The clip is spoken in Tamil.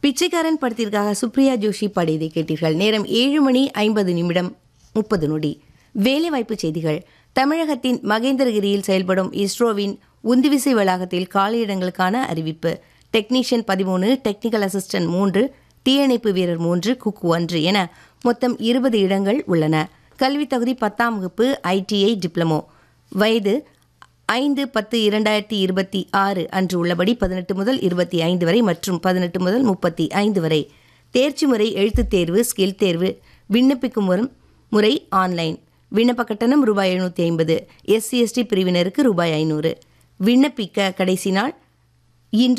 பிச்சைக்காரன் படத்திற்காக சுப்ரியா ஜோஷி பாடியதை கேட்டீர்கள் நேரம் ஏழு மணி ஐம்பது நிமிடம் முப்பது நொடி வேலைவாய்ப்பு செய்திகள் தமிழகத்தின் மகேந்திரகிரியில் செயல்படும் இஸ்ரோவின் உந்துவிசை வளாகத்தில் காலியிடங்களுக்கான அறிவிப்பு டெக்னீஷியன் பதிமூணு டெக்னிக்கல் அசிஸ்டன்ட் மூன்று தீயணைப்பு வீரர் மூன்று குக்கு ஒன்று என மொத்தம் இருபது இடங்கள் உள்ளன கல்வித் தகுதி பத்தாம் வகுப்பு ஐடிஐ டிப்ளமோ வயது ஐந்து பத்து இரண்டாயிரத்தி இருபத்தி ஆறு அன்று உள்ளபடி பதினெட்டு முதல் இருபத்தி ஐந்து வரை மற்றும் பதினெட்டு முதல் முப்பத்தி ஐந்து வரை தேர்ச்சி முறை எழுத்துத் தேர்வு ஸ்கில் தேர்வு விண்ணப்பிக்கும் வரும் முறை ஆன்லைன் விண்ணப்ப கட்டணம் ரூபாய் எழுநூற்றி ஐம்பது எஸ்சி எஸ்டி பிரிவினருக்கு ரூபாய் ஐநூறு விண்ணப்பிக்க கடைசி நாள் இன்று